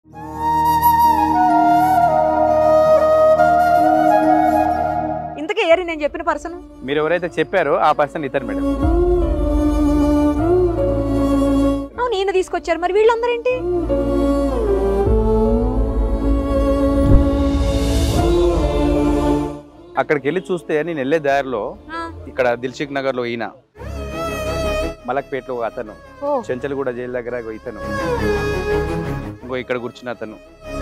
ఇంతకీ ఏరి నేను చెప్పిన పర్సన్ మీరు ఎవరైతే చెప్పారో ఆ పర్సన్ ఇతరు మేడం అవును ఈయన తీసుకొచ్చారు మరి వీళ్ళందరూ ఏంటి అక్కడికి వెళ్ళి చూస్తే నేను వెళ్ళే దారిలో ఆ, ఇక్కడ దిల్షుక్ నగర్ లో ఈయన మలక్పేటలో ఒక అతను ఓ చెంచల్గూడ జైలు దగ్గర ఒక ఇతను ఇంకో ఇక్కడ కూర్చున్న అతను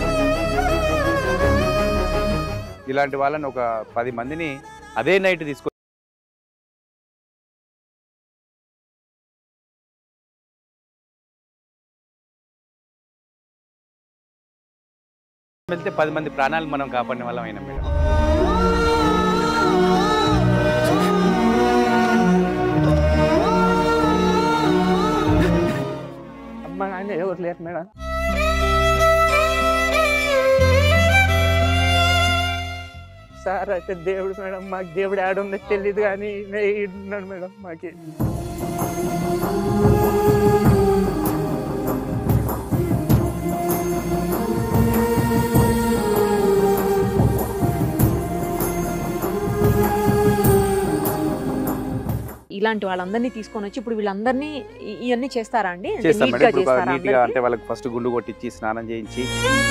ఇలాంటి వాళ్ళని ఒక పది మందిని అదే నైట్ తీసుకు వెళ్తే పది మంది ప్రాణాలు మనం కాపాడిన వాళ్ళం అయినా మేడం అమ్మ నాయన ఎవరు లేరు మేడం సార్ అయితే దేవుడు మేడం మాకు దేవుడు ఆడుందో తెలియదు కానీ ఉన్నాడు మేడం మాకి ఇలాంటి వాళ్ళందరినీ తీసుకొని వచ్చి ఇప్పుడు వీళ్ళందరినీ ఇ- ఇవన్నీ చేస్తారా అండి అంటే చేస్తాం neat మేడం గా ఇప్పుడు చేస్తారా నీట్ గా అందరికీ? అంటే వాళ్ళకి ఫస్ట్ గుండు కొట్టించి స్నానం చేయించి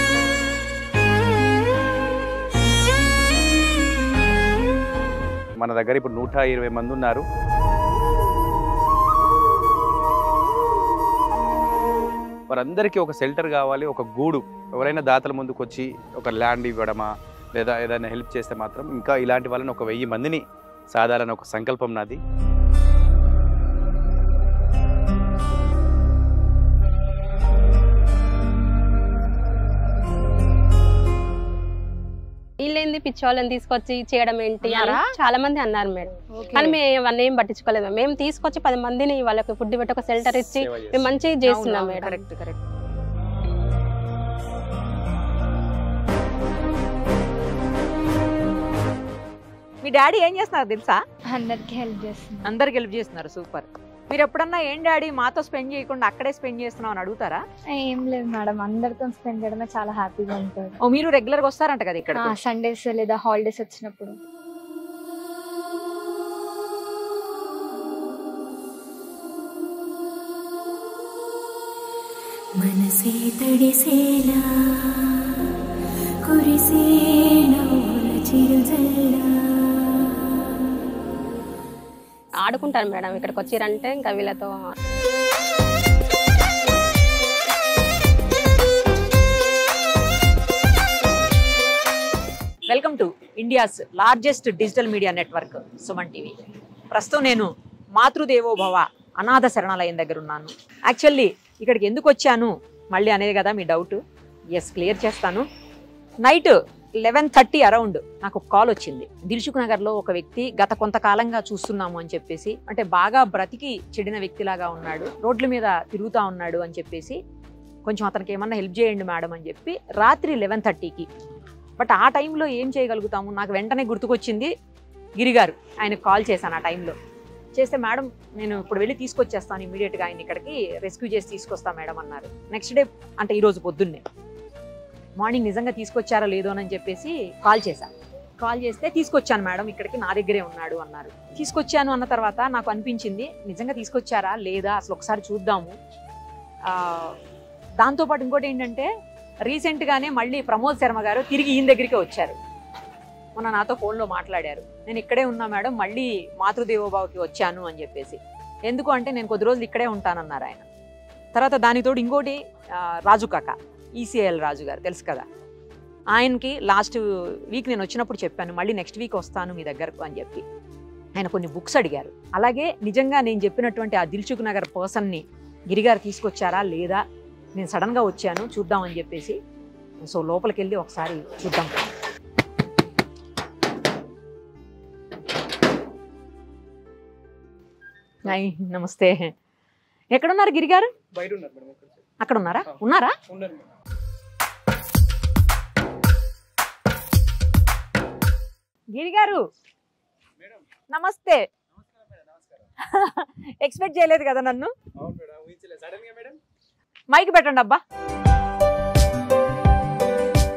మన దగ్గర ఇప్పుడు నూట ఇరవై మంది ఉన్నారు వారందరికీ ఒక షెల్టర్ కావాలి ఒక గూడు ఎవరైనా దాతల ముందుకు వచ్చి ఒక ల్యాండ్ ఇవ్వడమా లేదా ఏదైనా హెల్ప్ చేస్తే మాత్రం ఇంకా ఇలాంటి వాళ్ళని ఒక వెయ్యి మందిని సాధారణ ఒక సంకల్పం నాది వీళ్ళేంది పిచ్చోళ్ళని తీసుకొచ్చి చేయడం ఏంటి అని అన్నారా? చాలా మంది అన్నారు మేడం కానీ మేము అవన్నీ ఏం పట్టించుకోలేదు మేము తీసుకొచ్చి పది మందిని వాళ్ళకి ఫుడ్ పెట్టి ఒక షెల్టర్ ఇచ్చి సేవ చేస్తాం. మేము మంచిగా చేస్తున్నాం మేడం కరెక్ట్ కరెక్ట్ మీ డాడీ ఏం చేస్తున్నారు తెలుసా అందరికి హెల్ప్ చేస్తున్నాను అందరికి హెల్ప్ చేస్తున్నారు సూపర్ మీరు ఎప్పుడన్నా ఏం డాడీ మాతో స్పెండ్ చేయకుండా అక్కడే స్పెండ్ చేస్తున్నాం అని అడుగుతారా ఏం లేదు మేడం అందరితో స్పెండ్ చేయడమే చాలా హ్యాపీగా ఉంటుంది ఓ మీరు రెగ్యులర్ గా వస్తారంట కదా ఇక్కడ సండేస్ లేదా హాలిడేస్ వచ్చినప్పుడు మనసే తడిసేలా కురిసే నవ్వుల చిరుజల్లా ఆడుకుంటారు మేడం ఇక్కడికి వచ్చిరంటే ఇంకా వీళ్ళతో welcome to India's largest digital media network Suman TV ప్రస్తుతం నేను మాతృదేవోభవ అనాథ శరణాలయం దగ్గర ఉన్నాను యాక్చువల్లీ ఇక్కడికి ఎందుకు వచ్చాను మళ్ళీ అనేది కదా మీ డౌట్ ఎస్ క్లియర్ చేస్తాను నైట్ లెవెన్ థర్టీ అరౌండ్ నాకు ఒక కాల్ వచ్చింది దిల్సుఖ్ నగర్లో ఒక వ్యక్తి గత కొంతకాలంగా చూస్తున్నాము అని చెప్పేసి అంటే బాగా బ్రతికి చెడిన వ్యక్తిలాగా ఉన్నాడు రోడ్ల మీద తిరుగుతూ ఉన్నాడు అని చెప్పేసి కొంచెం అతనికి ఏమన్నా హెల్ప్ చేయండి మేడం అని చెప్పి రాత్రి లెవెన్ థర్టీకి బట్ ఆ టైంలో ఏం చేయగలుగుతాము నాకు వెంటనే గుర్తుకొచ్చింది గిరిగారు ఆయనకు కాల్ చేశాను ఆ టైంలో చేస్తే మేడం నేను ఇప్పుడు వెళ్ళి తీసుకొచ్చేస్తాను ఇమీడియట్గా ఆయన ఇక్కడికి రెస్క్యూ చేసి తీసుకొస్తా మేడం అన్నారు నెక్స్ట్ డే అంటే ఈరోజు పొద్దున్నే మార్నింగ్ నిజంగా తీసుకొచ్చారో లేదో అని చెప్పేసి కాల్ చేశాను కాల్ చేస్తే తీసుకొచ్చాను మేడం ఇక్కడికి నా దగ్గరే ఉన్నాడు అన్నారు తీసుకొచ్చాను అన్న తర్వాత నాకు అనిపించింది నిజంగా తీసుకొచ్చారా లేదా అసలు ఒకసారి చూద్దాము ఆ, దాంతోపాటు ఇంకోటి ఏంటంటే రీసెంట్గానే మళ్ళీ ప్రమోద్ శర్మ గారు తిరిగి ఈయన దగ్గరికి వచ్చారు మొన్న నాతో ఫోన్లో మాట్లాడారు నేను ఇక్కడే ఉన్నా మేడం మళ్ళీ మాతృదేవోభావకి వచ్చాను అని చెప్పేసి ఎందుకు అంటే నేను కొద్ది రోజులు ఇక్కడే ఉంటానన్నారు ఆయన తర్వాత దానితోడు ఇంకోటి ఆ, రాజు కాక ఈసీఐఎల్ రాజు గారు తెలుసు కదా ఆయనకి లాస్ట్ వీక్ నేను వచ్చినప్పుడు చెప్పాను మళ్ళీ నెక్స్ట్ వీక్ వస్తాను మీ దగ్గరకు అని చెప్పి ఆయన కొన్ని బుక్స్ అడిగారు అలాగే నిజంగా నేను చెప్పినటువంటి ఆ దిల్చుక్ నగర్ పర్సన్ని గిరిగారు తీసుకొచ్చారా లేదా నేను సడన్గా వచ్చాను చూద్దామని చెప్పేసి సో లోపలికి వెళ్ళి ఒకసారి చూద్దాం హాయ్ నమస్తే ఎక్కడున్నారు గిరిగారు బయట ఉన్నారు మేడం ఒక్కరు అక్కడ ఉన్నారా ఉన్నారా ఉన్నారు మేడం గిరిగారు నమస్తే ఎక్స్పెక్ట్ చేయలేదు కదా నన్ను అవును మేడం ఊహించలేదు సడన్ గా మేడం మైక్ పెట్టండి అబ్బా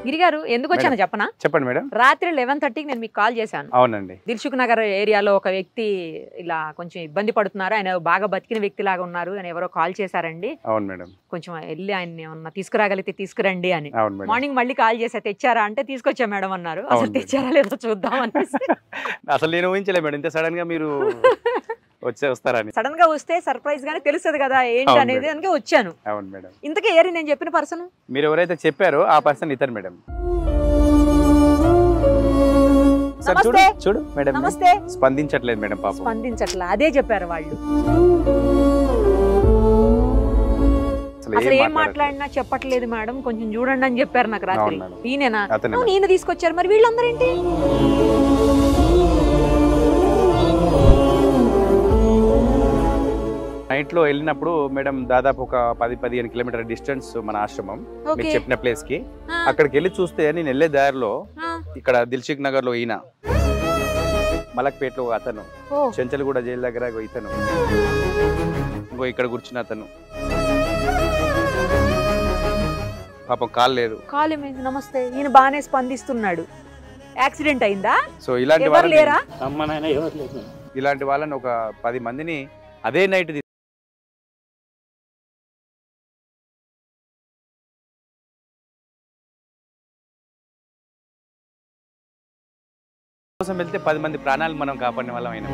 గిరి గారు ఎందుకు వచ్చానో చెప్పనా చెప్పండి మేడం రాత్రి లెవెన్ థర్టీకి నేను మీకు కాల్ చేశాను అవునండి దిల్సుఖ్ నగర్ ఏరియాలో ఒక వ్యక్తి ఇలా కొంచెం ఇబ్బంది పడుతున్నారు ఆయన బాగా బతికిన వ్యక్తి లాగా ఉన్నారు అని ఎవరో కాల్ చేశారండి అవును మేడం కొంచెం వెళ్ళి ఆయన ఏమన్నా తీసుకురాగలిగితే తీసుకురండి అని అవును మేడం మార్నింగ్ మళ్ళీ కాల్ చేసా తెచ్చారా అంటే తీసుకొచ్చా మేడం అన్నారు అసలు అవును మేడం. తెచ్చారా లేదో చూద్దాం అనేసి అసలు నేను ఊహించలే మేడం ఇంత సడన్ గా మీరు వచ్చే వస్తారని సడన్ గా వస్తే సర్ప్రైజ్ గానే తెలుస్తుంది కదా ఏంటి అవును అనేది మేడం. దానికి వచ్చాను అవును మేడం ఇంతకీ ఏరి నేను చెప్పిన పర్సన్ మీరు ఎవరైతే చెప్పారో ఆ పర్సన్ ఇతను మేడం సార్ చూడు నమస్తే. చూడు మేడం నమస్తే స్పందించట్లేదు మేడం పాపం స్పందించట్లా అదే చెప్పారు వాళ్ళు అసలు అసలు ఏం ఏం మాట్లాడట్లేదు. మాట్లాడినా చెప్పట్లేదు మేడం కొంచెం చూడండి అని చెప్పారు నాకు రాత్రి అవును మేడం. ఈయనేనా అతనే అవును, మేడం. ఈయన తీసుకొచ్చారు మరి వీళ్ళందరూ ఏంటి నైట్ లో వెళ్ళినప్పుడు మేడం దాదాపు ఒక పది పదిహేను కిలోమీటర్ డిస్టెన్స్ మన ఆశ్రమం మీరు ఓకే చెప్పిన ప్లేస్ కి ఆ, అక్కడికి వెళ్ళి చూస్తే నేను వెళ్ళే దారిలో ఆ, ఇక్కడ దిల్షుక్ నగర్ లో ఈయన మలక్పేటలో ఒక అతను ఓ చెంచల్గూడ జైలు దగ్గర ఒక ఇతను ఇంకో ఇక్కడ కూర్చున్న అతను పాపం కాల్ లేదు కాల్ ఏమైంది నమస్తే ఈయన బాగానే స్పందిస్తున్నాడు యాక్సిడెంట్ అయిందా సో ఇలాంటి ఎవరు వాళ్ళని లేరా అమ్మ నాయన ఎవరు లేదు ఇలాంటి వాళ్ళని ఒక పది మందిని అదే నైట్ కోసం వెళ్తే పది మంది ప్రాణాలు మనం కాపాడిన వాళ్ళం అయినా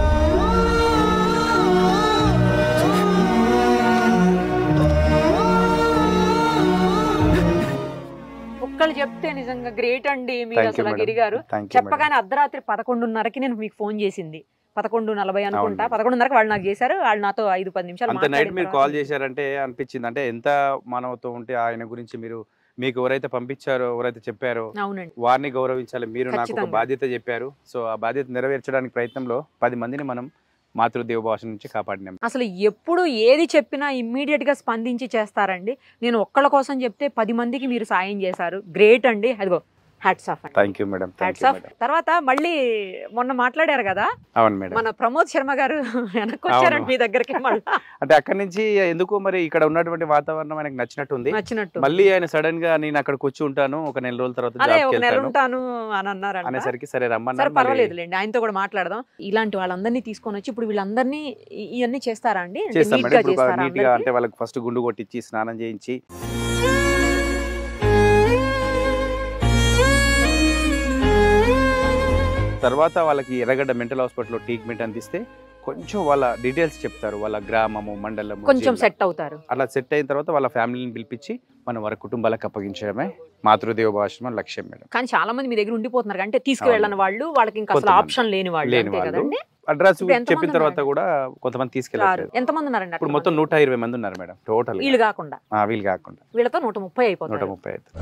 ఒక్కళ్ళు చెప్తే నిజంగా గ్రేట్ అండి మీరు థ్యాంక్ యూ అసలు గిరి గారు థ్యాంక్ యూ చెప్పగానే అర్ధరాత్రి పదకొండున్నరకి నేను మీకు ఫోన్ చేసింది పదకొండు నలభై అనుకుంటా అవును. పదకొండున్నరకు వాళ్ళు నాకు చేశారు వాళ్ళు నాతో ఐదు పది నిమిషాలు అంత నైట్ మాట్లాడిన మీరు తర్వాత- కాల్ చేశారంటే అనిపించింది అంటే ఎంత మానవత్వం ఉంటే ఆయన గురించి మీరు మీకు ఎవరైతే పంపించారో ఎవరైతే చెప్పారో అవునండి వారిని గౌరవించాలి మీరు నాకు ఒక ఖచ్చితంగా. బాధ్యత చెప్పారు సో ఆ బాధ్యత నెరవేర్చడానికి ప్రయత్నంలో పది మందిని మనం మాతృదేవ భాష నుంచి కాపాడినాం అసలు ఎప్పుడు ఏది చెప్పినా ఇమ్మీడియట్ గా స్పందించి చేస్తారండి నేను ఒక్కళ్ళ కోసం చెప్తే పది మందికి మీరు సాయం చేశారు గ్రేట్ అండి అదిగో హ్యాట్స్ ఆఫ్ అండి thank you madam thank hats you off madam తర్వాత మళ్ళీ మొన్న మాట్లాడారు కదా అవును మేడం మన ప్రమోద్ శర్మ గారు వెనక్కి వచ్చారండి అవును. మీ దగ్గరికి మళ్ళీ అంటే అక్కడి నుంచి ఎందుకు మరి ఇక్కడ ఉన్నటువంటి వాతావరణం ఆయనకు నచ్చినట్టుంది నచ్చినట్టు మళ్ళీ ఆయన సడన్ గా నేను అక్కడికి వచ్చి ఉంటాను ఒక నెల రోజుల తర్వాత అదే జాబ్కి ఒక నెల వెళ్తాను ఉంటాను అని అన్నారంట అనేసరికి సరే సరే రమ్మన్నారు పర్వాలేదులేండి ఆయనతో కూడా మాట్లాడదాం ఇలాంటి వాళ్ళందరినీ తీసుకొని వచ్చి ఇప్పుడు వీళ్ళందరినీ ఇ- ఇవన్నీ చేస్తారా అండి అంటే చేస్తాం neat మేడం గా ఇప్పుడు చేస్తారా నీట్ గా అందరికీ? అంటే వాళ్ళకి ఫస్ట్ గుండు కొట్టించి స్నానం చేయించి తర్వాత వాళ్ళకి ఎర్రగడ్డ మెంటల్ హాస్పిటల్లో ట్రీట్మెంట్ అందిస్తే కొంచెం వాళ్ళ డీటెయిల్స్ చెప్తారు వాళ్ళ గ్రామము మండలము కొంచెం జిల్లా. సెట్ అవుతారు అలా సెట్ అయిన తర్వాత వాళ్ళ ఫ్యామిలీని పిలిపించి మనం వారి కుటుంబాలకు అప్పగించడమే మాతృదేవ భాష లక్ష్యం మేడం కానీ చాలా మంది మీ దగ్గర ఉండిపోతున్నారు అంటే తీసుకువెళ్ళని వాళ్ళు వాళ్ళకి ఇంకా అసలు కొంతమంది. ఆప్షన్ లేని వాళ్ళు లేని అంతే వాళ్ళు. కదండి అడ్రస్ ఇప్పుడు ఎంతమంది చెప్పిన తర్వాత ఉన్నారు? కూడా కొంతమంది రారు. తీసుకెళ్ళారు ఎంతమంది ఉన్నారండి ఇప్పుడు అట్లా మొత్తం నూట ఇరవై మంది ఉన్నారు మేడం టోటల్ వీళ్ళు కాకుండా వీళ్ళు కాకుండా వీళ్ళతో నూట ముప్పై నూట అయిపోతారు ముప్పై ఐదు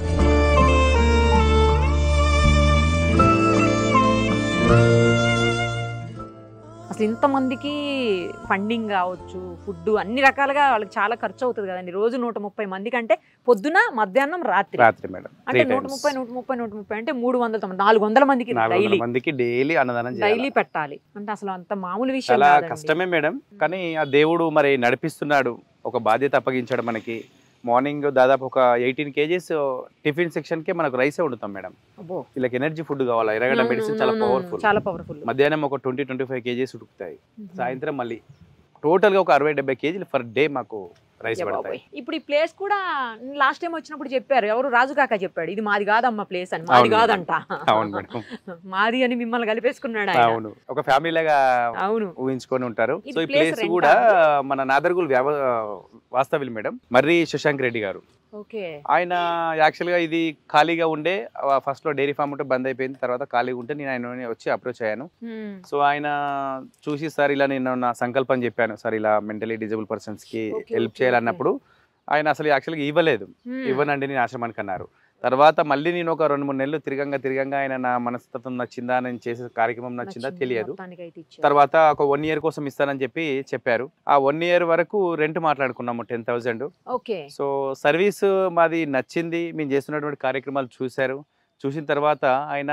అసలు ఇంతమందికి ఫండింగ్ కావచ్చు ఫుడ్ అన్ని రకాలుగా వాళ్ళకి చాలా ఖర్చు అవుతుంది కదండి రోజు నూట ముప్పై మందికి అంటే పొద్దున మధ్యాహ్నం రాత్రి రాత్రి మేడం అంటే త్రీ నూట ముప్పై నూట ముప్పై నూట ముప్పై అంటే మూడు వందల తొంభై నాలుగు వందల మందికి నాలుగు వందల డైలీ మందికి డైలీ అన్నదానం చేయాలి డైలీ పెట్టాలి అంటే అసలు అంత మామూలు విషయం చాలా కాదండి. కష్టమే మేడం కానీ ఆ దేవుడు మరి నడిపిస్తున్నాడు ఒక బాధ్యత అప్పగించాడు మనకి మార్నింగ్ దాదాపు ఒక ఎయిటీన్ కేజీస్ టిఫిన్ సెక్షన్ కి మనకు రైసే వండుతాం మేడం అబ్బో. వీళ్ళకి ఎనర్జీ ఫుడ్ కావాలి ఎర్రగడ్డ అవును, మెడిసిన్ చాలా అవును, అవును, పవర్ఫుల్ చాలా పవర్ఫుల్ మధ్యాహ్నం ఒక ట్వంటీ ట్వంటీ ఫైవ్ కేజీస్ ఉడుకుతాయి సాయంత్రం మళ్ళీ టోటల్ గా ఒక అరవై డెబ్బై కేజీలు పర్ డే మాకు రైస్ పడతాయి ఇప్పుడు ఈ ప్లేస్ కూడా లాస్ట్ టైం వచ్చినప్పుడు చెప్పారు ఎవరు రాజు కాక చెప్పాడు ఇది మాది కాదమ్మా ప్లేస్ అని మాది అవును. కాదంట అవును మేడం మాది అని మిమ్మల్ని కలిపేసుకున్నాడు ఆయన అవును ఒక ఫ్యామిలీ లాగా అవును ఊహించుకొని ఉంటారు ఇది సో ఈ place ప్లేస్ rent కూడా ఆ? మన నాదర్గుల్ వ్యవ వాస్తవ్యులు మేడం మర్రి శశాంక్ రెడ్డి గారు ఓకే ఆయన యాక్చువల్గా ఇది ఖాళీగా ఉండే ఫస్ట్ లో డైరీ ఫామ్ ఉంటే బంద్ అయిపోయింది తర్వాత ఖాళీగా ఉంటే నేను ఆయన వచ్చి అప్రోచ్ అయ్యాను హ్మ్. సో ఆయన చూసి సార్ ఇలా నేను నా సంకల్పం చెప్పాను సార్ ఇలా మెంటలీ డిజబుల్ పర్సన్స్ కి Okay, హెల్ప్ okay, చేయాలన్నప్పుడు ఆయన అసలు యాక్చువల్గా ఇవ్వలేదు హ్మ్. ఇవ్వనండి నేను ఆశ్రమానికి అన్నారు తర్వాత మళ్ళీ నేను ఒక రెండు మూడు నెలలు తిరగంగా తిరగంగా ఆయన నా మనస్తత్వం నచ్చిందా నేను చేసే కార్యక్రమం నచ్చిందా నచ్చింది, తెలియదు మొత్తానికైతే ఇచ్చారు. తర్వాత ఒక వన్ ఇయర్ కోసం ఇస్తానని చెప్పి చెప్పారు ఆ వన్ ఇయర్ వరకు రెంట్ మాట్లాడుకున్నాము ten thousand okay so service మాది నచ్చింది మేము చేస్తున్నటువంటి కార్యక్రమాలు చూశారు చూసిన తర్వాత ఆయన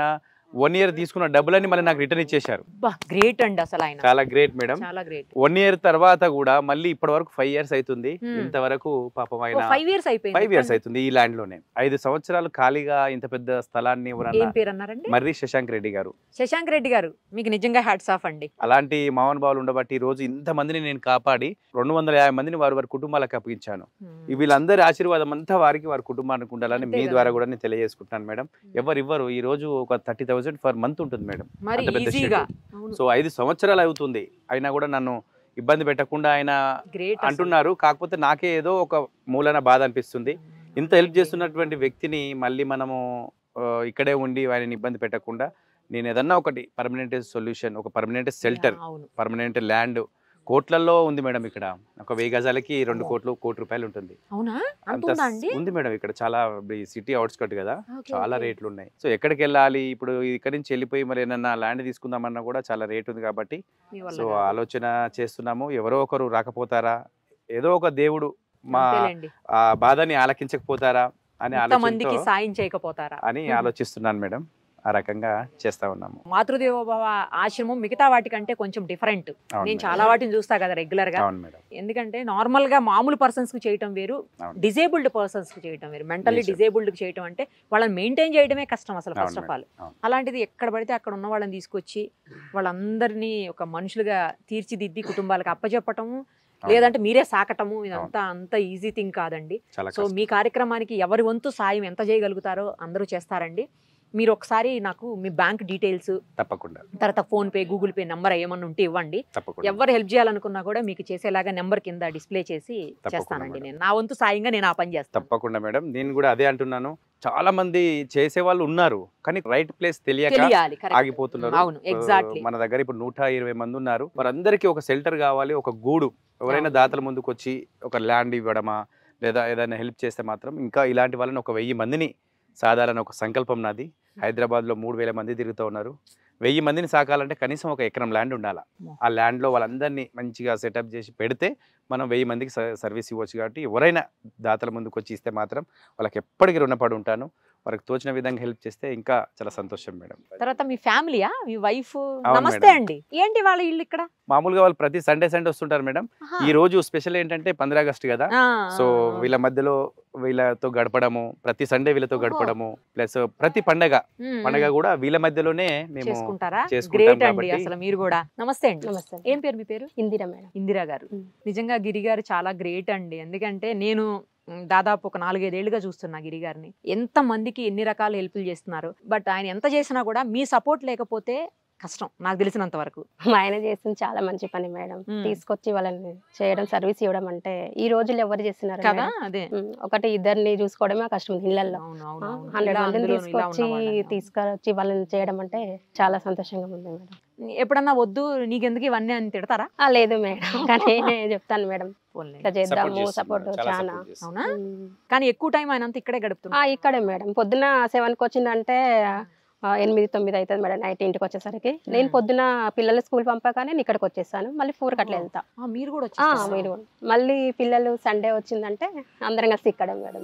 వన్ ఇయర్ తీసుకున్న డబ్బులన్నీ మళ్ళీ నాకు రిటర్న్ ఇచ్చేశారు గ్రేట్ అండి అసలు ఆయన చాలా గ్రేట్ మేడం చాలా గ్రేట్ వన్ ఇయర్ తర్వాత కూడా మళ్ళీ ఇప్పటి వరకు ఫైవ్ ఇయర్స్ అవుతుంది Hmm. ఇంతవరకు పాపం ఆయన ఫైవ్ ఇయర్స్ అయిపోయింది ఫైవ్ ఇయర్స్ అవుతుంది ఈ ల్యాండ్ లోనే ఐదు సంవత్సరాలు ఖాళీగా ఇంత పెద్ద స్థలాన్ని ఏం ఎవరన్నా పేరు అన్నారండి మర్రి శశాంక్ రెడ్డి గారు శశాంక్ రెడ్డి గారు మీకు నిజంగా హ్యాట్స్ ఆఫ్ అండి అలాంటి మోహన్ బాబులు ఉండబట్టి ఈ రోజు ఇంత మందిని నేను కాపాడి రెండు వందల యాభై మందిని వారి వారి కుటుంబాలకు అప్పగించాను ఈ వీళ్ళందరి ఆశీర్వాదం అంతా వారికి వారి కుటుంబానికి ఉండాలని అంతే మీ కదా. ద్వారా కూడా నేను తెలియజేసుకుంటున్నాను మేడం ఎవరు ఇవ్వరు ఈ రోజు ఒక థర్టీ థౌసండ్ ఫర్ మంత్ ఉంటుంది మేడం మరి అంత పెద్ద ఈజీగా అవును సో ఐదు సంవత్సరాలు అవుతుంది అయినా కూడా నన్ను ఇబ్బంది పెట్టకుండా ఆయన గ్రేట్ అంటున్నారు కాకపోతే నాకే ఏదో ఒక మూలన బాధ అనిపిస్తుంది ఇంత హెల్ప్ చేస్తున్నటువంటి వ్యక్తిని మళ్ళీ మనము ఆ, ఇక్కడే ఉండి ఆయనని ఇబ్బంది పెట్టకుండా నేను ఏదన్నా ఒకటి పర్మనెంట్ సొల్యూషన్ ఒక పర్మనెంట్ షెల్టర్ అవును పర్మనెంట్ ల్యాండ్ కోట్లలో ఉంది మేడం ఇక్కడ ఒక వెయ్యి గజాలకి రెండు అమ్మో. కోట్లు కోటి రూపాయలు ఉంటుంది అవునా అంత అంతుందా అండి ఉంది మేడం ఇక్కడ చాలా సిటీ అవుట్స్కట్ కదా ఓకే, చాలా ఓకే. రేట్లు ఉన్నాయి సో ఎక్కడికి వెళ్ళాలి ఇప్పుడు ఇక్కడి నుంచి వెళ్ళిపోయి మరి ఏమన్నా ల్యాండ్ తీసుకుందామన్నా కూడా చాలా రేట్ ఉంది కాబట్టి మీ వల్ల సో కాదు. ఆలోచన చేస్తున్నాము ఎవరో ఒకరు రాకపోతారా ఏదో ఒక దేవుడు మా అంతేలేండి. ఆ బాధని ఆలకించకపోతారా అని ఇంతమందికి ఆలోచనతో సాయం చేయకపోతారా అని ఆలోచిస్తున్నాను మేడం ఆ రకంగా చేస్తా ఉన్నాము మాతృదేవోభవ ఆశ్రమం మిగతా వాటికంటే కొంచెం డిఫరెంట్ అవును నేను మేడం. చాలా వాటిని చూస్తా కదా రెగ్యులర్ గా అవును మేడం ఎందుకంటే నార్మల్ గా మామూలు పర్సన్స్ కు చేయటం వేరు అవును. డిజేబుల్డ్ పర్సన్స్ కు చేయటం వేరు మెంటల్లీ నిజం. డిజేబుల్డ్ కి చేయటం అంటే వాళ్ళని మెయింటైన్ చేయడమే కష్టం అసలు అవును ఫస్ట్ ఆఫ్ మేడం. ఆల్ అవును. అలాంటిది ఎక్కడ పడితే అక్కడ ఉన్న వాళ్ళని తీసుకొచ్చి వాళ్ళందరినీ ఒక మనుషులుగా తీర్చిదిద్ది కుటుంబాలకు అప్పచెప్పటము అవును. లేదంటే మీరే సాకటము ఇదంతా అంత ఈజీ థింగ్ కాదండి చాలా సో కష్టం. మీ కార్యక్రమానికి ఎవరి వంతు సాయం ఎంత చేయగలుగుతారో అందరూ చేస్తారండి మీరు ఒకసారి నాకు మీ బ్యాంక్ డీటెయిల్స్ తప్పకుండా తర్వాత PhonePe Google Pay number ఏమన్నా ఉంటే ఇవ్వండి తప్పకుండా ఎవరు హెల్ప్ చేయాలనుకున్నా కూడా మీకు చేసేలాగా నెంబర్ కింద డిస్ప్లే చేసి తప్పకుండా చేస్తానండి మేడం. నేను నా వంతు సాయంగా నేను ఆ పని చేస్తాను తప్పకుండా మేడం నేను కూడా అదే అంటున్నాను చాలా మంది చేసే వాళ్ళు ఉన్నారు కానీ రైట్ ప్లేస్ తెలియక తెలియాలి correct. ఆగిపోతున్నారు అవును ఎగ్జాక్ట్లీ మన దగ్గర ఇప్పుడు నూట ఇరవై మంది ఉన్నారు వారందరికీ ఒక షెల్టర్ కావాలి ఒక గూడు ఎవరైనా అవును. దాతల ముందుకు వచ్చి ఒక ల్యాండ్ ఇవ్వడమా లేదా ఏదైనా హెల్ప్ చేస్తే మాత్రం ఇంకా ఇలాంటి వాళ్ళని ఒక వెయ్యి మందిని సాధారణ ఒక సంకల్పం నాది హైదరాబాద్లో మూడు వేల మంది తిరుగుతూ ఉన్నారు వెయ్యి మందిని సాకాలంటే కనీసం ఒక ఎకరం ల్యాండ్ ఉండాలి అమ్మో. ఆ ల్యాండ్లో వాళ్ళందరినీ మంచిగా సెటప్ చేసి పెడితే మనం వెయ్యి మందికి స- సర్వీస్ ఇవ్వచ్చు కాబట్టి ఎవరైనా దాతల ముందుకు వచ్చి ఇస్తే మాత్రం వాళ్ళకి ఎప్పటికీ రుణపడి ఉంటాను వాళ్ళకి తోచిన విధంగా హెల్ప్ చేస్తే ఇంకా చాలా సంతోషం మేడం తర్వాత మీ ఫ్యామిలీయా మీ వైఫ్ అవును నమస్తే మేడం. అండి ఏంటి వాళ్ళ ఇల్లు ఇక్కడ మామూలుగా వాళ్ళు ప్రతి సండే సండే వస్తుంటారు మేడం ఆహా. ఈ రోజు స్పెషల్ ఏంటంటే పంద్ర ఆగస్ట్ కదా ఆ, సో ఆ, వీళ్ళ మధ్యలో వీళ్ళతో గడపడము ప్రతి సండే వీళ్ళతో ఓహో. గడపడము ప్లస్ ప్రతి పండగ ఉమ్, పండగ ఉమ్. కూడా వీళ్ళ మధ్యలోనే మేము చేసుకుంటారా చేసుకుంటాం గ్రేట్ అండి కాబట్టి- అసలు మీరు కూడా నమస్తే అండి నమస్తే ఏం పేరు మీ పేరు ఇందిరా మేడం ఇందిరా గారు ఉమ్. నిజంగా గిరి గారు చాలా గ్రేట్ అండి ఎందుకంటే నేను మ్, దాదాపు ఒక నాలుగైదేళ్లుగా చూస్తున్నా గిరి గారిని ఎంత మందికి ఎన్ని రకాల హెల్ప్లు చేస్తున్నారు బట్ ఆయన ఎంత చేసినా కూడా మీ సపోర్ట్ లేకపోతే కష్టం నాకు తెలిసినంత వరకు మా ఆయన చేస్తుంది చాలా మంచి పని మేడం మ్మ్. తీసుకొచ్చి వాళ్ళని చేయడం సర్వీస్ ఇవ్వడం అంటే ఈ రోజుల్లో ఎవరు చేస్తున్నారు కదా మేడం? అదే మ్మ్. ఒకటి ఇద్దరిని చూసుకోవడమే కష్టం ఇళ్ళల్లో అవును అవును అవును. హండ్రెడ్ ఇలా మందిని అందులోను ఇలా తీసుకొచ్చి ఉన్న వాళ్ళని. తీసుకొచ్చి వాళ్ళని చేయడం అంటే చాలా సంతోషంగా ఉంది మేడం ఎప్పుడన్నా వద్దు నీకెందుకు ఇవన్నీ అని తిడతారా ఆ, లేదు మేడం కానీ నేను చెప్తాను మేడం పోన్లే. ఇట్లా support చేద్దాము చేస్తున్నారు. సపోర్ట్ చాలా చాలా support చేస్తున్నారు. అవునా మ్మ్. కానీ ఎక్కువ టైం ఆయన అంతా ఇక్కడే ఆ, గడుపుతున్నా ఇక్కడే మేడం పొద్దున సెవెన్కి వచ్చిందంటే ఆ, ఎనిమిది తొమ్మిది అవుతుంది మేడం నైట్ ఇంటికి వచ్చేసరికి నేను మ్మ్. పొద్దున పిల్లలు స్కూల్ పంపగానే నేను ఇక్కడికి వచ్చేస్తాను మళ్ళీ ఫోర్కి అట్లా ఓహో. వెళ్తా మీరు కూడా ఆ, వచ్చేస్తారా? మీరు మళ్ళీ పిల్లలు సండే వచ్చిందంటే అందరం కలిసి ఇక్కడ మేడం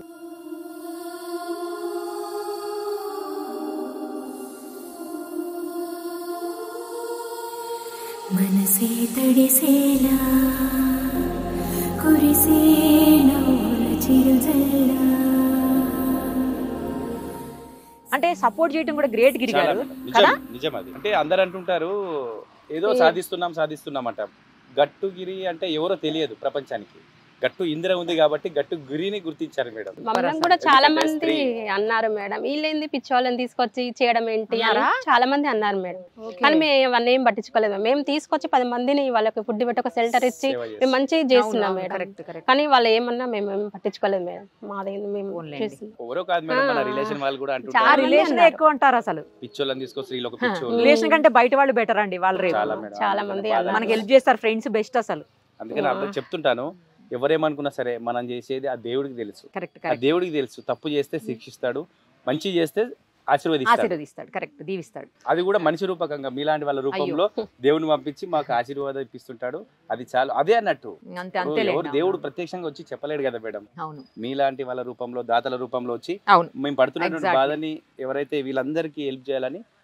మనసే తడిసేలా కురిసే నవ్వుల చిరుజల్లా అంటే సపోర్ట్ చేయడం కూడా గ్రేట్ గిరి చాలా గారు మేడం. కదా? నిజం నిజం అది అంటే అందరు అంటుంటారు ఏదో ఏ- సాధిస్తున్నాం సాధిస్తున్నాం అంట గట్టుగిరి అంటే ఎవరో తెలియదు ప్రపంచానికి గట్టు ఇందిర ఉంది కాబట్టి గట్టు గిరిని గుర్తించారు మేడం మమ్మల్ని కూడా చాలా ఎందుకంటే మంది స్త్రీ. అన్నారు మేడం వీళ్ళేంది పిచ్చోళ్ళని తీసుకొచ్చి చేయడం ఏంటి అని అన్నారా? చాలా మంది అన్నారు మేడం కానీ మేము అవన్నీ ఏం పట్టించుకోలేదు మేము తీసుకొచ్చి పది మందిని వాళ్ళకి ఫుడ్ పెట్టి ఒక షెల్టర్ ఇచ్చి సేవ మేము చేస్తారు. మంచిగా చేస్తున్నాం మేడం కరెక్ట్ కరెక్ట్ కానీ వాళ్ళు ఏమన్నా మేము ఏం పట్టించుకోలేదు మేడం మాది మేము పోన్లేండి. చేస్తున్నాం. ఎవరో కాదు మేడం మన ఆ. రిలేషన్ వాళ్ళు కూడా ఆ చాలా అంటుంటారు మంది రిలేషన్ అన్నారు. ఎక్కువ అంటారు అసలు పిచ్చోళ్ళని తీసుకొచ్చి స్త్రీలకు పిచ్చోళ్ళు రిలేషన్ కంటే బయట వాళ్ళు బెటర్ అండి వాళ్ళు రేపు చాలా మేడం చాలా అందుకని మంది బాధ అలా మనకి హెల్ప్ అనిపిస్తుంది. చేస్తారు ఫ్రెండ్స్ బెస్ట్ అసలు అందుకని అర్థం చెప్తుంటాను ఎవరేమనుకున్నా సరే మనం చేసేది ఆ దేవుడికి తెలుసు కరెక్ట్ ఆ కరెక్ట్ దేవుడికి తెలుసు తప్పు చేస్తే శిక్షిస్తాడు మంచి చేస్తే ఆశీర్వదిస్తాడు ఆశీర్వదిస్తాడు కరెక్ట్ దీవిస్తాడు అది కూడా మనిషి రూపకంగా మీలాంటి వాళ్ళ రూపంలో దేవుని పంపించి మాకు ఆశీర్వాదం ఇప్పిస్తుంటాడు అది చాలు అదే అన్నట్టు అంతే ఇప్పుడు అంతే ఎవరు దేవుడు ప్రత్యక్షంగా వచ్చి చెప్పలేడు కదా మేడం అవును మీలాంటి వాళ్ళ రూపంలో దాతల రూపంలో వచ్చి అవును. మేము పడుతున్నటువంటి Exactly. బాధని ఎవరైతే వీళ్ళందరికీ హెల్ప్ చేయాలని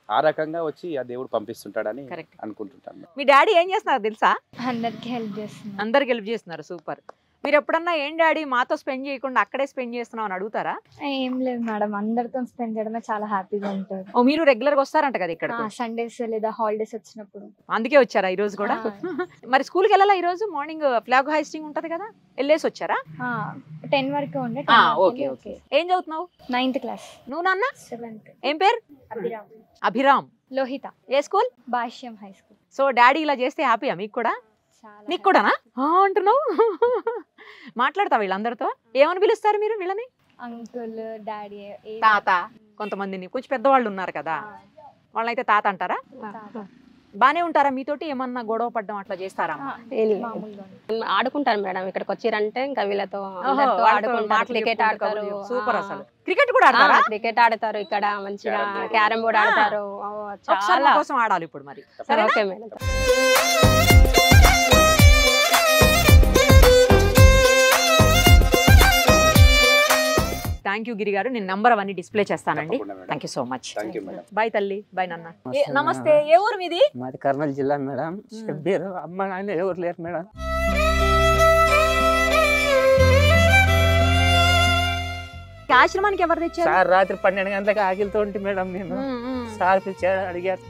ఆ రకంగా వచ్చి ఆ దేవుడు పంపిస్తుంటాడని కరెక్ట్ అనుకుంటుంటాను మీ డాడీ ఏం చేస్తున్నారు తెలుసా అందరికి హెల్ప్ చేస్తున్నాను అందరికి హెల్ప్ చేస్తున్నారు సూపర్ మీరు ఎప్పుడన్నా ఏం డాడీ మాతో స్పెండ్ చేయకుండా అక్కడే స్పెండ్ చేస్తున్నావు అని అడుగుతారా ఏం లేదు మేడం అందరితో స్పెండ్ చేయడమే చాలా హ్యాపీగా ఉంటుంది ఓ మీరు రెగ్యులర్ గా వస్తారంట కదా ఇక్కడ సండేస్ లేదా హాలిడేస్ వచ్చినప్పుడు అందుకే వచ్చారా ఈ రోజు కూడా మరి స్కూల్కి వెళ్ళాలా ఈ రోజు మార్నింగ్ ఫ్లాగ్ హైస్టింగ్ ఉంటది కదా వెళ్ళేసి వచ్చారా టెన్ వరకు ఉండే ఓకే ఓకే ఏం చదువుతున్నావు నైన్త్ క్లాస్ నువ్వు నాన్న సెవెంత్ ఏం పేరు అభిరామ్ అభిరామ్ లోహిత ఏ school Bhashyam high school so daddy ఇలా చేస్తే హ్యాపీయా మీకు కూడా చాలా నీకు కూడానా ఆ, అంటున్నావు మాట్లాడతావు వీళ్ళందరితో ఏమని పిలుస్తారు మీరు వీళ్ళని అంకుల్ డాడీ తాత కొంతమందిని కొంచెం పెద్దవాళ్ళు ఉన్నారు కదా వాళ్ళైతే తాత అంటారా బానే ఉంటారా మీతోటి ఏమన్నా గొడవ పడ్డం అట్లా చేస్తారా ఏం లేదు. మామూలుగా ఆడుకుంటారు మేడం ఇక్కడికి వచ్చిరంటే ఇంకా వీళ్ళతో ఓహో, అందరితో వాళ్ళతో ఆడుకుంటారు మాటలు క్రికెట్ చెప్పుకుంటూ ఆడతారు కబుర్లు. సూపర్ ఆ. అసలు క్రికెట్ కూడా ఆడతారా క్రికెట్ ఆడతారు ఇక్కడ మంచిగా Carrom board. క్యారం బోర్డ్ ఆ. ఆడతారు ఓ, ఒకసారి చాలా మా కోసం ఆడాలి ఇప్పుడు మరి సరే సరేనా? Okay madam thank you Giri గారు నేను నంబర్ అవన్నీ డిస్ప్లే చేస్తానండి తప్పకుండా madam. Thank you so much thank you madam bye తల్లి బాయ్ నాన్న ఏ, నమస్తే నమస్తే ఏ ఊరు మీది మాది కర్నూలు జిల్లా మేడం షబ్బీర్ అమ్మ నాయన ఎవరు లేరు మేడం ఈ ఆశ్రమానికి ఎవరు తెచ్చారు సార్ రాత్రి పన్నెండు గంటలకు ఆగిలితో ఉంటే మేడం నేను ఉమ్, ఉమ్. సార్ పిలిచాడు అడిగారు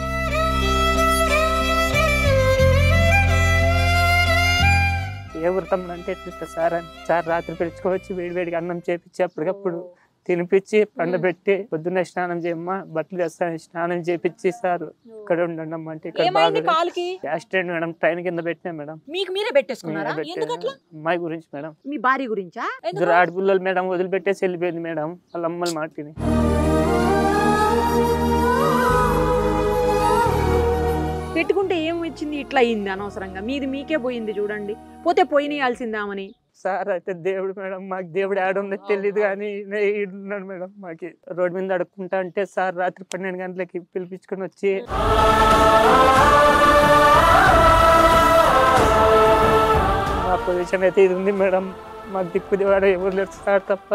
ఏ వృతం అంటే ఎట్లా సార్ అని సార్ రాత్రి పిలుచుకోవచ్చి వేడి వేడిగా అన్నం చేపించి అప్పటికప్పుడు తినిపించి పండబెట్టి పొద్దున్న స్నానం చేయమ్మా బట్టలు వేస్తాను స్నానం చేపించి సార్ ఇక్కడ ఉండండి అమ్మ అంటే ఇక్కడ ఏమైంది బాగా కాలుకి యాక్సిడెంట్ మేడం ట్రైన్ కింద పెట్టినా మేడం మీకు మీరే పెట్టేసుకున్నారా నేనే పెట్టాను. ఎందుకు అట్లా అమ్మాయి గురించి మేడం మీ భార్య గురించా ఎందుకు? ఇద్దరు ఆడపిల్లలు మేడం వదిలిపెట్టేసి వెళ్ళిపోయింది మేడం వాళ్ళ అమ్మల మాటిని పెట్టుకుంటే ఏం వచ్చింది ఇట్లా అయింది అనవసరంగా మీది మీకే పోయింది చూడండి పోతే పోయినేయాల్సిందామని సార్ అయితే దేవుడు మేడం మాకు దేవుడు ఆడుందో తెలియదు కానీ నే- ఈడున్నాడు మేడం మాకి రోడ్డు మీద అడుక్కుంటా అంటే సార్ రాత్రి పన్నెండు గంటలకి పిలిపించుకొని వచ్చి మా పొజిషన్ అయితే ఇది ఉంది మేడం మాకు దిక్కు దివాడ ఎవరు లేరు సార్ తప్ప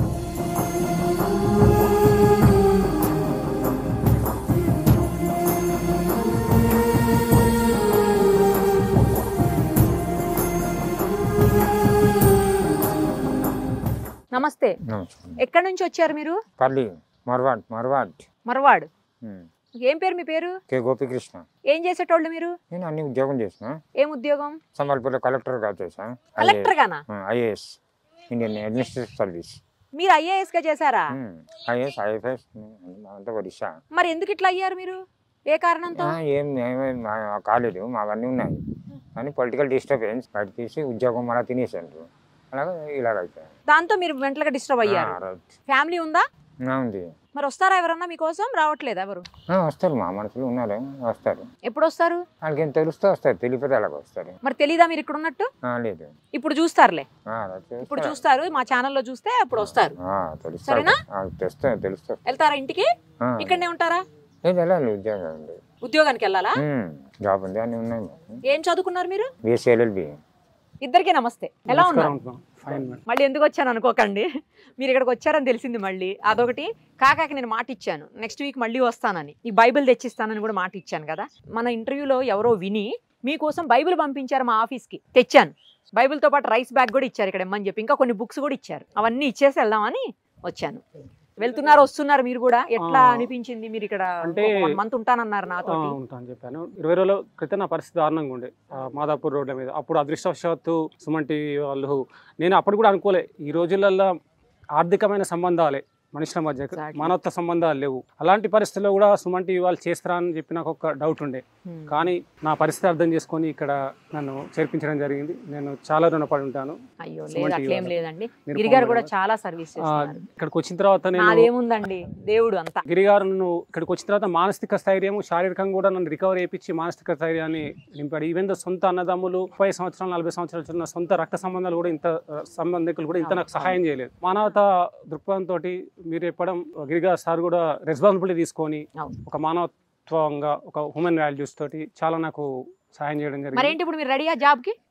నమస్తే నమస్కారం ఎక్కడి నుంచి వచ్చారు మీరు పల్లి మర్వాడ్ మర్వాడ్ మరవాడు ఉమ్. ఏం పేరు మీ పేరు కె గోపికృష్ణ ఏం చేసేటోళ్ళు మీరు నేను అన్ని ఉద్యోగం చేసిన ఏం ఉద్యోగం సంబల్పూర్లో కలెక్టర్గా చేసా కలెక్టర్ గానా ఐఏఎస్ ఇండియన్ అడ్మినిస్ట్రేటివ్ సర్వీస్ మీరు ఐఏఎస్ గా చేశారా ఐఏఎస్ ఐఎఫ్ఎస్ అంతా ఒడిశా మరి ఎందుకు ఇట్లా అయ్యారు మీరు ఏ కారణంతో ఆ, ఏం ఏమేం మా- కాలేదు మావన్నీ ఉన్నాయి కానీ పొలిటికల్ డిస్టర్బెన్స్ బయట తీసి ఉద్యోగం మళ్ళీ తినేసారు అలాగే ఇలాగైతే దాంతో మీరు మెంటల్ గా డిస్టర్బ్ అయ్యారు రైట్ ఫ్యామిలీ ఉందా ఉంది మరి వస్తారా ఎవరన్నా మీకోసం రావట్లేదు ఎవరు ఆ, వస్తారు మా మనుషులు ఉన్నారు వస్తారు ఎప్పుడు వస్తారు వాళ్ళకి ఏం తెలుస్తే వస్తారు తెలియకపోతే అలాగ వస్తారు మరి తెలీదా మీరు ఇక్కడ ఉన్నట్టు ఆ, లేదు ఇప్పుడు చూస్తారులే ఆ, రైట్ ఇప్పుడు వస్తారు. చూస్తారు మా ఛానల్లో చూస్తే అప్పుడు వస్తారు ఆ, తెలుస్తారు సరేనా? ఆ, తెస్తా తెలుస్తారు వెళ్తారా ఇంటికి ఆ, ఇక్కడనే ఉంటారా లేదు వెళ్ళాలి ఉద్యోగం ఉంది ఉద్యోగానికి వెళ్ళాలా ఉమ్, జాబ్ ఉంది అన్నీ ఉన్నాయి మాకు ఏం చదువుకున్నారు మీరు బీఎస్సీ ఎల్ఎల్బి ఇద్దరికి నమస్తే ఎలా ఉన్నారు ఫైన్ మేడం మళ్ళీ ఎందుకు వచ్చాను అనుకోకండి మీరు ఇక్కడికి వచ్చారని తెలిసింది మళ్ళీ అదొకటి కాకాకి నేను మాట ఇచ్చాను నెక్స్ట్ వీక్ మళ్ళీ వస్తానని ఈ బైబిల్ తెచ్చిస్తానని కూడా మాట ఇచ్చాను కదా మన ఇంటర్వ్యూలో ఎవరో విని మీకోసం బైబిల్ పంపించారు మా ఆఫీస్కి తెచ్చాను బైబిల్తో పాటు రైస్ బ్యాగ్ కూడా ఇచ్చారు ఇక్కడ ఇమ్మని చెప్పి ఇంకా కొన్ని బుక్స్ కూడా ఇచ్చారు అవన్నీ ఇచ్చేసి వెళ్దామని వచ్చాను వెళ్తున్నారు వస్తున్నారు మీరు కూడా ఎట్లా ఆ. అనిపించింది మీరు ఇక్కడ అంటే- వన్ మంత్ ఉంటానన్నారు ఆ, నాతో ఉంటాను చెప్పాను ఇరవై రోజుల క్రితం నా పరిస్థితి దారుణంగా ఉండే ఆ, మాదాపూర్ రోడ్ల మీద అప్పుడు అదృష్టవశాత్తు సుమన్ టీవీ వాళ్ళు నేను అప్పుడు కూడా అనుకోలే ఈ రోజులలో ఆర్థికమైన సంబంధాలే మనుషుల మధ్య Exactly. మానవత్వ సంబంధాలు లేవు అలాంటి పరిస్థితుల్లో కూడా సుమన్ టీవీ వాళ్ళు చేస్తారా అని చెప్పి నాకు ఒక డౌట్ ఉండే Hmm. కానీ నా పరిస్థితి అర్థం చేసుకొని ఇక్కడ నన్ను చేర్పించడం జరిగింది నేను చాలా రుణపడి ఉంటాను అయ్యో సుమన్ లేదు టీవీ అట్లేం వాళ్ళు. లేదండి మీరు గిరిగారు ఫోన్ కూడా నెంబర్- చాలా సర్వీస్ ఆ, చేస్తున్నారు ఇక్కడికి వచ్చిన తర్వాత నేను నాదేముందండి దేవుడు అంతా గిరిగారు నన్ను ఇక్కడికి వచ్చిన తర్వాత మానసిక స్థైర్యం శారీరకంగా కూడా నన్ను రికవర్ చేయించి మానసిక స్థైర్యాన్ని నింపాడు ఈవెన్ దో సొంత అన్నదమ్ములు ముప్పై సంవత్సరాలు నలభై సంవత్సరాలు చిన్న సొంత రక్త సంబంధాలు కూడా ఇంత ఆ, సంబంధికులు కూడా ఇంత నాకు సహాయం చేయలేదు మానవత దృక్పథంతో మీరు చెప్పడం గిరిగారు సార్ కూడా రెస్పాన్సిబిలిటీ తీసుకొని అవును. ఒక మానవత్వంగా ఒక హ్యూమన్ వాల్యూస్ తోటి చాలా నాకు సహాయం చేయడం జరిగింది మరేంటి ఇప్పుడు మీరు రెడీయా జాబ్ కి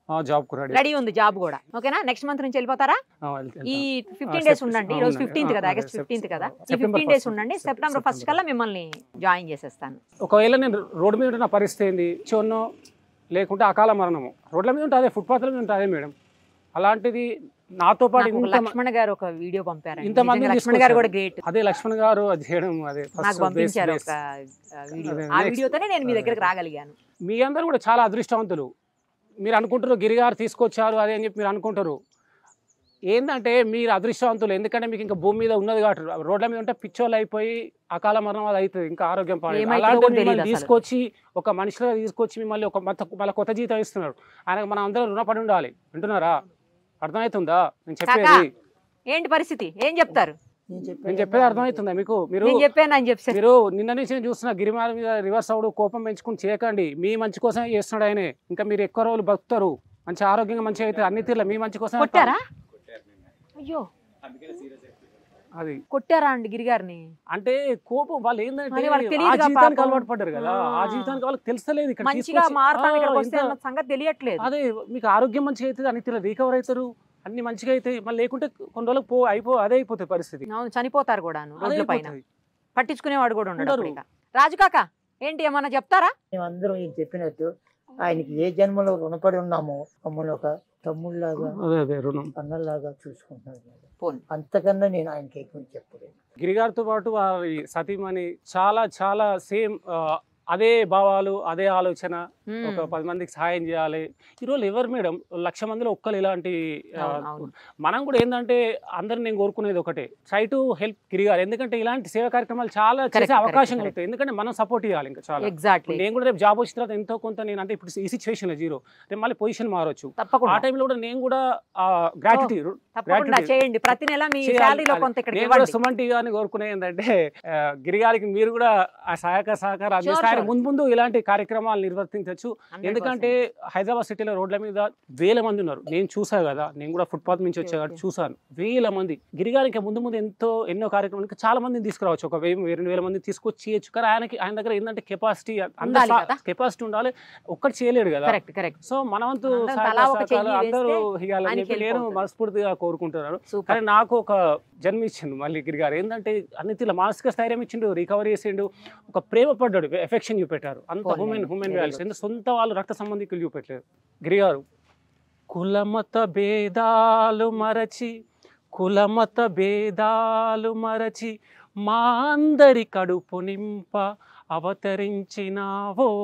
జాబ్ కు రెడీ రెడీ ఉంది జాబ్ కూడా ఓకేనా నెక్స్ట్ మంత్ నుంచి వెళ్ళిపోతారా ఈ ఫిఫ్టీన్ డేస్ ఉండండి ఈ రోజు ఫిఫ్టీన్త్ కదా ఆగస్ట్ ఫిఫ్టీన్త్ కదా ఈ ఫిఫ్టీన్ డేస్ ఉండండి సెప్టెంబర్ ఫస్ట్ కల్లా మిమ్మల్ని జాయిన్ చేసేస్తాను ఒకవేళ నేను రోడ్డు మీద ఉన్న పరిస్థితి ఏంది చోన్నో లేకుంటే అకాల మరణము రోడ్ల మీద ఉంటే అదే ఫుట్పాత్ల మీద ఉంటే అదే మేడం అలాంటిది నాతో పాటు నాకు ఒక ఇంత లక్ష్మణ్ గారు ఒక వీడియో పంపారు ఇంతమందిని లక్ష్మణ్ గారు కూడా తీసుకొచ్చారు. గ్రేట్ అదే లక్ష్మణ్ గారు అది చేయడం అదే first నాకు base- పంపించారు base. ఒక ఆ, వీడియో అదే, ఆ next. వీడియోతోనే నేను మీ దగ్గరికి రాగలిగాను మీ అందరూ కూడా చాలా అదృష్టవంతులు మీరు అనుకుంటారు గిరిగారు తీసుకొచ్చారు అదే అని చెప్పి మీరు అనుకుంటారు ఏంటంటే మీరు అదృష్టవంతులు ఎందుకంటే మీకు ఇంకా భూమి మీద ఉన్నది కాబట్టి రోడ్ల మీద ఉంటే పిచ్చోళ్ళు అయిపోయి అకాల మరణం అది అవుతుంది ఇంకా ఆరోగ్యం పాడైంది ఏమైతుందో అలాంటి కూడా మిమ్మల్ని తెలీదు అసలు. తీసుకొచ్చి ఒక మనిషిగా తీసుకొచ్చి మిమ్మల్ని ఒక మత మళ్ళీ కొత్త జీతం ఇస్తున్నారు ఆయనకు మనం అందరం రుణపడి ఉండాలి వింటున్నారా అర్థమవుతుందా నేను కాకా చెప్పేది ఏంటి పరిస్థితి ఏం చెప్తారు నేను చెప్పేది అర్థమవుతుందా మీకు మీరు నేను చెప్పాను అని చెప్పి మీరు నిన్న నుంచి నేను చూస్తున్న గిరిమాల మీద రివర్స్ అవుడు కోపం పెంచుకుని చేయకండి మీ మంచి కోసమే చేస్తున్నాడు ఆయనే ఇంకా మీరు ఎక్కువ రోజులు బతుకుతారు మంచి ఆరోగ్యంగా మంచిగా అయితే అన్ని తీర్ల మీ మంచి కోసం కొట్టారా అయ్యో అది కొట్టారా అండి గిరిగారిని అంటే కోపం వాళ్ళు ఏంటంటే మరి వాళ్ళకి ఆ తెలియదుగా జీవితానికి పాపం. అలవాటు పడ్డారు కదా ఆ ఆ. జీవితానికి వాళ్ళకి తెలుస్తలేదు ఇక్కడ మంచిగా తీసుకొచ్చి, మారుతాను ఆ, ఇక్కడికి వస్తే ఇంత- అన్న సంగతి తెలియట్లేదు అదే మీకు ఆరోగ్యం మంచిగా అవుతుంది అన్ని తీర్ల రికవర్ అవుతారు అన్ని మంచిగా అయితే మళ్ళీ లేకుంటే కొన్ని రోజులకు పో అయిపో అదే అయిపోతుంది పరిస్థితి అవును చనిపోతారు కూడాను అదే రోడ్ల పైన అయిపోతుంది. పట్టించుకునేవాడు కూడా ఉండడు ఉండరు. అప్పుడు ఇక. రాజు కాక ఏంటి ఏమన్నా చెప్తారా మేమందరం ఈయన చెప్పినట్టు ఆయనకి ఏ జన్మలో రుణపడి ఉన్నామో మమ్మల్ని ఒక తమ్ముళ్ళలాగా అదే అదే రుణం అన్నలాగా చూసుకుంటున్నారు పోనీ. అంతకన్నా నేను ఆయనకి ఎక్కువ చెప్పలేదు గిరిగారితో పాటు వారి సతీమణి చాలా చాలా సేమ్ అదే భావాలు అదే ఆలోచన మ్మ్. ఒక పది మందికి సహాయం చేయాలి ఈరోజు ఎవరు మేడం లక్ష మందిలో ఒక్కరు ఇలాంటి ఆ, అవును, అవును. మనం కూడా ఏంటంటే అందరిని నేను కోరుకునేది ఒకటే ట్రై టు హెల్ప్ గిరిగారు ఎందుకంటే ఇలాంటి సేవా కార్యక్రమాలు చాలా Correct, చేసే correct, అవకాశం correct. కలుగుతాయి ఎందుకంటే మనం సపోర్ట్ చేయాలి ఇంకా చాలా ఎగ్జాక్ట్లీ నేను కూడా రేపు జాబ్ వచ్చిన తర్వాత ఎంతో కొంత నేను అంటే ఇప్పుడు ఈ సిచ్యువేషన్ జీరో రేపు మళ్ళీ పొజిషన్ మారొచ్చు ఆ తప్పకుండా టైంలో కూడా నేను కూడా గ్రాటిట్యూడ్ తప్పకుండా gratitude. చేయండి ప్రతి నెల మీ చేయాలి. శాలరీలో కొంత ఇక్కడికి నేను కూడా ఇవ్వండి సుమన్ టీవీ గారిని కోరుకునే ఏంటంటే ఆ, గిరిగారికి మీరు కూడా ఆ సహాయక సహకారం అందిస్తే ఆయన sure. ముందు ముందు ఇలాంటి కార్యక్రమాలు నిర్వర్తించవచ్చు 100%. ఎందుకంటే హైదరాబాద్ సిటీలో రోడ్ల మీద వేల మంది ఉన్నారు నేను చూసా కదా నేను కూడా ఫుట్పాత్ నుంచి వచ్చా కాబట్టి చూసాను వేల మంది గిరిగారికి ముందు ముందు ఎంతో ఎన్నో కార్యక్రమాలు ఇంకా చాలా మందిని తీసుకురావచ్చు ఒక వెయ్యి రెండు వేల మంది తీసుకొచ్చి చేయొచ్చు కానీ ఆయనకి ఆయన దగ్గర ఏంటంటే కెపాసిటీ ఉండాలి కదా. కెపాసిటీ ఉండాలి ఒక్కటి చేయలేడు కదా కరెక్ట్ కరెక్ట్ సో మనవంతు అందరం సహాయ తలా ఒక సహకారాలు చెయ్యి అందరూ వేస్తే ఇవ్వాలని ఆయనకి చెప్పి help నేను అవుతుంది. మనస్ఫూర్తిగా కోరుకుంటున్నాను సూపర్ కానీ నాకు ఒక జన్మ ఇచ్చిండు మళ్ళీ గిరిగారు ఏంటంటే అన్ని తీర్ల మానసిక స్థైర్యం ఇచ్చిండు రికవరీ చేసిండు ఒక ప్రేమ పడ్డాడు ఎఫెక్షన్ చూపెట్టారు అంత పోనీ, human human very values good. ఎందుకు సొంత వాళ్ళు రక్త సంబంధికులు చూపెట్టలేదు గిరిగారు కులమత భేదాలు మరచి కులమత భేదాలు మరచి మా అందరి కడుపు నింప అవతరించినావో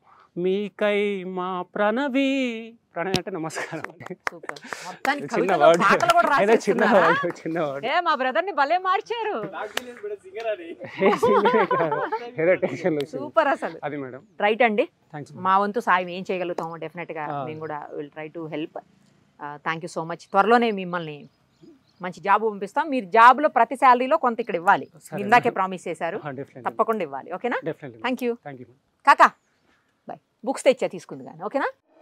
మీకై మా ప్రణవి ప్రణవి అంటే నమస్కారం సూపర్ మొత్తానికి చిన్న కవితలో వర్డ్ పాటలు కూడా ఏదో చిన్న రాసేస్తున్నారా? వర్డ్ చిన్న వర్డ్ ఏ మా బ్రదర్ ని భలే మార్చారు ఏదో టెన్షన్ వచ్చింది సూపర్ అసలు అది మేడం రైట్ అండి థ్యాంక్స్ మా వంతు సాయం ఏం చేయగలుగుతామో డెఫినెట్ గా ఆ. మేము కూడా will try to help thank you so much త్వరలోనే మిమ్మల్ని మంచి జాబ్ పంపిస్తాం మీరు జాబ్ లో ప్రతి శాలరీలో కొంత ఇక్కడ ఇవ్వాలి సరే. ఇందాకే ప్రామిస్ చేశారు డెఫినెట్లీ తప్పకుండా ఇవ్వాలి ఓకేనా definitely thank you thank you కాకా బాయ్ బుక్స్ తెచ్చా తీసుకుంది కానీ ఓకేనా